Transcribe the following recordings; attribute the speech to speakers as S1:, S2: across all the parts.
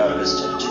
S1: args ജനിച്ചു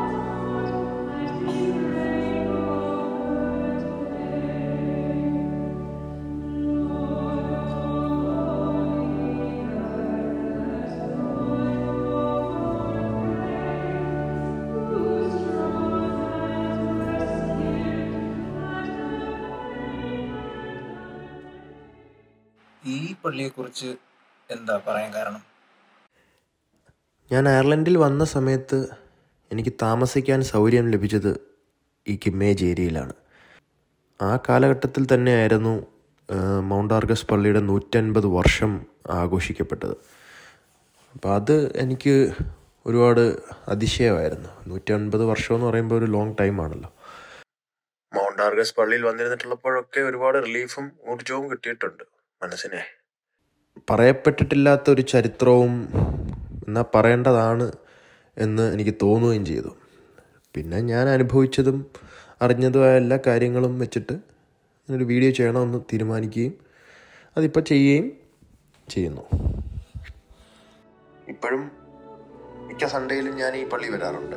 S2: ഈ പള്ളിയെക്കുറിച്ച് എന്താ പറയാൻ കാരണം
S3: ഞാൻ അയർലൻഡിൽ വന്ന സമയത്ത് എനിക്ക് താമസിക്കാൻ സൗകര്യം ലഭിച്ചത് ഈ കിമ്മേജ് ഏരിയയിലാണ് ആ കാലഘട്ടത്തിൽ തന്നെയായിരുന്നു ആ, മൗണ്ട് ആർഗസ് പള്ളിയുടെ നൂറ്റൻപത് വർഷം ആഘോഷിക്കപ്പെട്ടത് അപ്പോൾ അത് എനിക്ക് ഒരുപാട് അതിശയമായിരുന്നു നൂറ്റൻപത് വർഷം എന്ന് പറയുമ്പോൾ ഒരു ലോങ് ടൈമാണല്ലോ മൗണ്ട് ആർഗസ് പള്ളിയിൽ വന്നിരുന്നിട്ടുള്ളപ്പോഴൊക്കെ ഒരുപാട് റിലീഫും ഊർജവും കിട്ടിയിട്ടുണ്ട് മനസ്സിനെ പറയപ്പെട്ടിട്ടില്ലാത്ത ഒരു ചരിത്രവും എന്നാൽ പറയേണ്ടതാണ് എന്ന് എനിക്ക് തോന്നുകയും ചെയ്തു പിന്നെ ഞാൻ അനുഭവിച്ചതും അറിഞ്ഞതുമായ എല്ലാ കാര്യങ്ങളും വെച്ചിട്ട് ഒരു വീഡിയോ ചെയ്യണമെന്ന് തീരുമാനിക്കുകയും അതിപ്പോൾ ചെയ്യുകയും ചെയ്യുന്നു ഇപ്പോഴും മിക്ക സൺഡേയിലും ഞാൻ ഈ പള്ളി വരാറുണ്ട്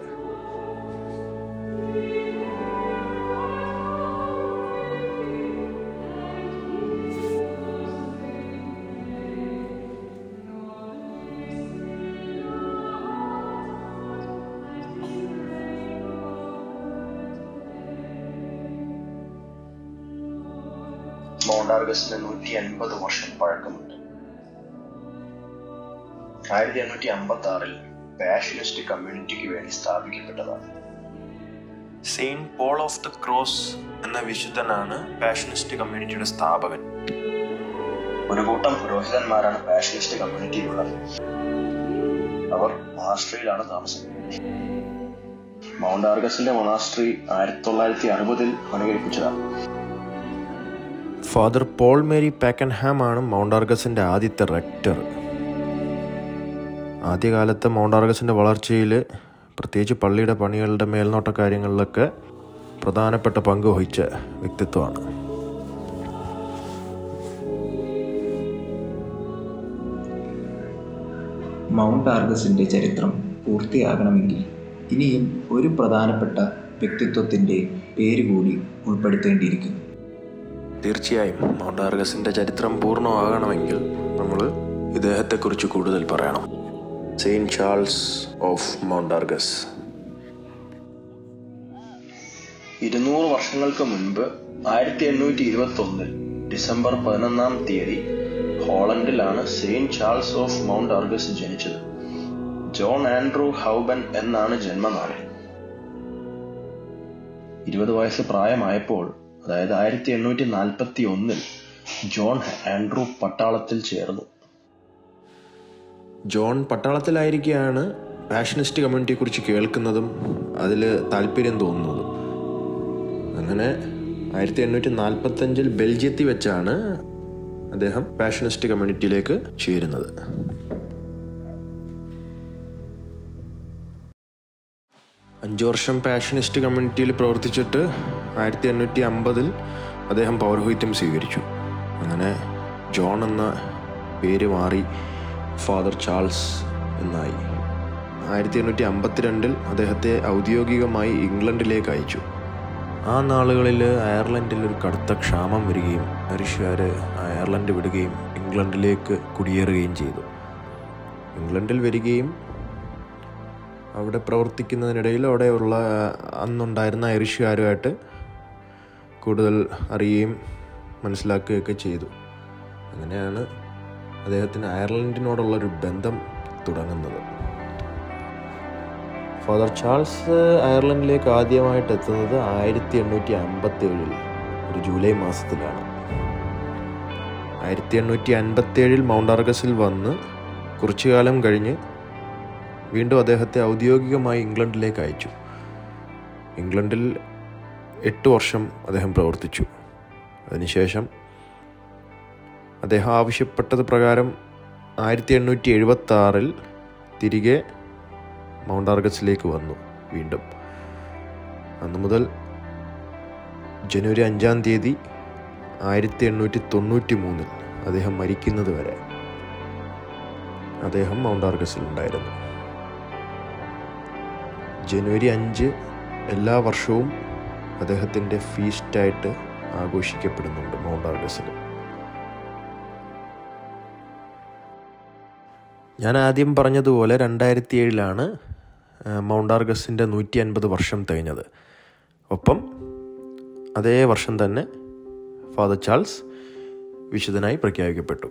S1: മൗണ്ട് ആർഗസ്റ്റിന് നൂറ്റി അൻപത് വർഷം പഴക്കമുണ്ട് ആയിരത്തി എണ്ണൂറ്റി അമ്പത്തി ആറിൽ പാഷനിസ്റ്റ് കമ്മ്യൂണിറ്റിക്ക് വേണ്ടി സ്ഥാപിക്കപ്പെട്ടതാണ്
S3: saint Paul of the cross എന്ന വിശുദ്ധനാണ് പാഷനിസ്റ്റ് കമ്മ്യൂണിറ്റിയുടെ സ്ഥാപകൻ
S1: ഒരു കൂട്ടം പുരോഹിതന്മാരാണ് പാഷനിസ്റ്റ് കമ്മ്യൂണിറ്റിയിലുള്ളത് അവർ മൊണാസ്ട്രിയിലാണ് താമസം മൗണ്ട് ആർഗസിന്റെ മൊണാസ്ട്രി ആയിരത്തി തൊള്ളായിരത്തി അറുപതിൽ പണികഴിപ്പിച്ചതാണ്
S3: ഫാദർ പോൾ മേരി പാക്കൻഹാം ആണ് മൗണ്ട് ആർഗസിൻ്റെ ആദ്യത്തെ റെക്ടർ ആദ്യകാലത്ത് മൗണ്ട് ആർഗസിൻ്റെ വളർച്ചയിൽ പ്രത്യേകിച്ച് പള്ളിയുടെ പണികളുടെ മേൽനോട്ട കാര്യങ്ങളിലൊക്കെ പ്രധാനപ്പെട്ട പങ്ക് വഹിച്ച വ്യക്തിത്വമാണ്
S4: മൗണ്ട് ആർഗസിൻ്റെ ചരിത്രം പൂർത്തിയാകണമെങ്കിൽ ഇനിയും ഒരു പ്രധാനപ്പെട്ട വ്യക്തിത്വത്തിൻ്റെ പേര് കൂടി ഉൾപ്പെടുത്തേണ്ടിയിരിക്കുന്നു
S3: തീർച്ചയായും മൗണ്ട് ആർഗസിൻ്റെ ചരിത്രം പൂർണ്ണമാകണമെങ്കിൽ നമ്മൾ ഇദ്ദേഹത്തെക്കുറിച്ച് കൂടുതൽ പറയണം saint Charles of Mount Argus
S1: ഇരുന്നൂറ് വർഷങ്ങൾക്ക് മുൻപ് ആയിരത്തി എണ്ണൂറ്റി ഇരുപത്തി ഒന്നിൽ ഡിസംബർ പതിനൊന്നാം തീയതി ഹോളണ്ടിലാണ് saint Charles of Mount Argus ജനിച്ചത് ജോൺ ആൻഡ്രൂ ഹൗബൻ എന്നാണ് ജന്മനാട് ഇരുപത് വയസ്സ് പ്രായമായപ്പോൾ അതായത് ആയിരത്തി എണ്ണൂറ്റി നാൽപ്പത്തി ഒന്നിൽ ജോൺ ആൻഡ്രൂ പട്ടാളത്തിൽ ചേർന്നു
S3: ജോൺ പട്ടാളത്തിലായിരിക്കെയാണ് പാഷനിസ്റ്റ് കമ്മ്യൂണിറ്റിയെക്കുറിച്ച് കേൾക്കുന്നതും അതിൽ താല്പര്യം തോന്നുന്നതും അങ്ങനെ ആയിരത്തി എണ്ണൂറ്റി നാൽപ്പത്തഞ്ചിൽ ബെൽജിയത്തിൽ വെച്ചാണ് അദ്ദേഹം പാഷനിസ്റ്റ് കമ്മ്യൂണിറ്റിയിലേക്ക് ചേരുന്നത് അഞ്ച് വർഷം പാഷനിസ്റ്റ് കമ്മ്യൂണിറ്റിയിൽ പ്രവർത്തിച്ചിട്ട് ആയിരത്തി എണ്ണൂറ്റി അമ്പതിൽ അദ്ദേഹം പൗരോഹിത്യം സ്വീകരിച്ചു അങ്ങനെ ജോൺ എന്ന പേര് മാറി ഫാദർ ചാൾസ് എന്നായി ആയിരത്തി എണ്ണൂറ്റി അമ്പത്തിരണ്ടിൽ അദ്ദേഹത്തെ ഔദ്യോഗികമായി ഇംഗ്ലണ്ടിലേക്ക് അയച്ചു ആ നാളുകളിൽ അയർലൻഡിൽ ഒരു കടുത്ത ക്ഷാമം വരികയും ഐറിഷുകാർ അയർലൻഡ് വിടുകയും ഇംഗ്ലണ്ടിലേക്ക് കുടിയേറുകയും ചെയ്തു ഇംഗ്ലണ്ടിൽ വരികയും അവിടെ പ്രവർത്തിക്കുന്നതിനിടയിൽ അവിടെയുള്ള അന്നുണ്ടായിരുന്ന ഐറിഷുകാരുമായിട്ട് കൂടുതൽ അറിയുകയും മനസ്സിലാക്കുകയൊക്കെ ചെയ്തു അങ്ങനെയാണ് അദ്ദേഹത്തിന് അയർലൻഡിനോടുള്ളൊരു ബന്ധം തുടങ്ങുന്നത് ഫാദർ ചാൾസ് അയർലൻഡിലേക്ക് ആദ്യമായിട്ട് എത്തുന്നത് ആയിരത്തി എണ്ണൂറ്റി അമ്പത്തി ഏഴിൽ ഒരു ജൂലൈ മാസത്തിലാണ് ആയിരത്തി എണ്ണൂറ്റി അൻപത്തി ഏഴിൽ മൗണ്ട് ആർഗസിൽ വന്ന് കുറച്ചു കാലം കഴിഞ്ഞ് വീണ്ടും അദ്ദേഹത്തെ ഔദ്യോഗികമായി ഇംഗ്ലണ്ടിലേക്ക് അയച്ചു ഇംഗ്ലണ്ടിൽ എട്ട് വർഷം അദ്ദേഹം പ്രവർത്തിച്ചു അതിനുശേഷം അദ്ദേഹം ആവശ്യപ്പെട്ടത് പ്രകാരം ആയിരത്തി എണ്ണൂറ്റി എഴുപത്തി ആറിൽ തിരികെ മൗണ്ട് ആർഗസിലേക്ക് വന്നു വീണ്ടും അന്നു മുതൽ ജനുവരി അഞ്ചാം തീയതി ആയിരത്തി എണ്ണൂറ്റി തൊണ്ണൂറ്റി മൂന്നിൽ അദ്ദേഹം മരിക്കുന്നത് വരെ അദ്ദേഹം മൗണ്ട് ആർഗസിൽ ഉണ്ടായിരുന്നു ജനുവരി അഞ്ച് എല്ലാ വർഷവും അദ്ദേഹത്തിൻ്റെ ഫീസ്റ്റായിട്ട് ആഘോഷിക്കപ്പെടുന്നുണ്ട് മൗണ്ട് ആർഗസിൽ ഞാൻ ആദ്യം പറഞ്ഞതുപോലെ രണ്ടായിരത്തി ഏഴിലാണ് മൗണ്ട് ആർഗസിൻ്റെ നൂറ്റി അൻപത് വർഷം തികഞ്ഞത് ഒപ്പം അതേ വർഷം തന്നെ ഫാദർ ചാൾസ് വിശുദ്ധനായി പ്രഖ്യാപിക്കപ്പെട്ടു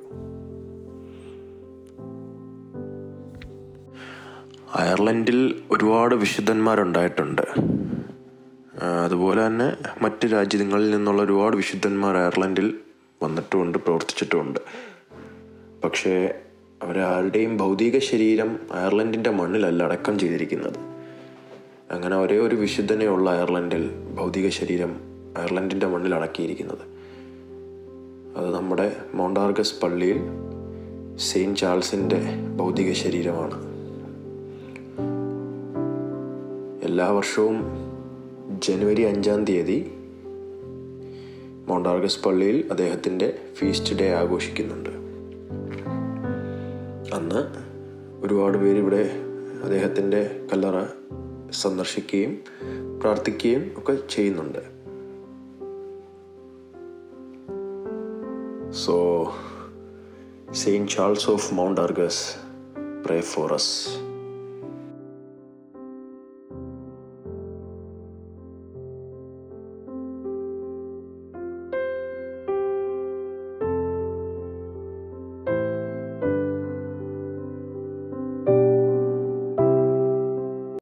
S3: അയർലൻഡിൽ ഒരുപാട് വിശുദ്ധന്മാരുണ്ടായിട്ടുണ്ട് ആ, അതുപോലെ തന്നെ മറ്റ് രാജ്യങ്ങളിൽ നിന്നുള്ള ഒരുപാട് വിശുദ്ധന്മാർ അയർലൻഡിൽ വന്നിട്ടുമുണ്ട് പ്രവർത്തിച്ചിട്ടുമുണ്ട് പക്ഷേ അവരാരുടെയും ഭൗതിക ശരീരം അയർലൻഡിൻ്റെ മണ്ണിലല്ല അടക്കം ചെയ്തിരിക്കുന്നത് അങ്ങനെ ഒരേ ഒരു വിശുദ്ധനേ ഉള്ള അയർലൻഡിൽ ഭൗതിക ശരീരം അയർലൻഡിൻ്റെ മണ്ണിൽ അടക്കിയിരിക്കുന്നത് അത് നമ്മുടെ മൗണ്ടാർഗസ് പള്ളിയിൽ സെയിൻറ്റ് ചാൾസിൻ്റെ ഭൗതിക ശരീരമാണ് എല്ലാ വർഷവും ജനുവരി അഞ്ചാം തീയതി മൗണ്ടാർഗസ് പള്ളിയിൽ അദ്ദേഹത്തിൻ്റെ ഫീസ്റ്റ് ഡേ ആഘോഷിക്കുന്നുണ്ട് അന്ന് ഒരുപാട് പേര് ഇവിടെ അദ്ദേഹത്തിൻ്റെ കല്ലറ സന്ദർശിക്കുകയും പ്രാർത്ഥിക്കുകയും ഒക്കെ ചെയ്യുന്നുണ്ട് so saint Charles of Mount Argus pray for us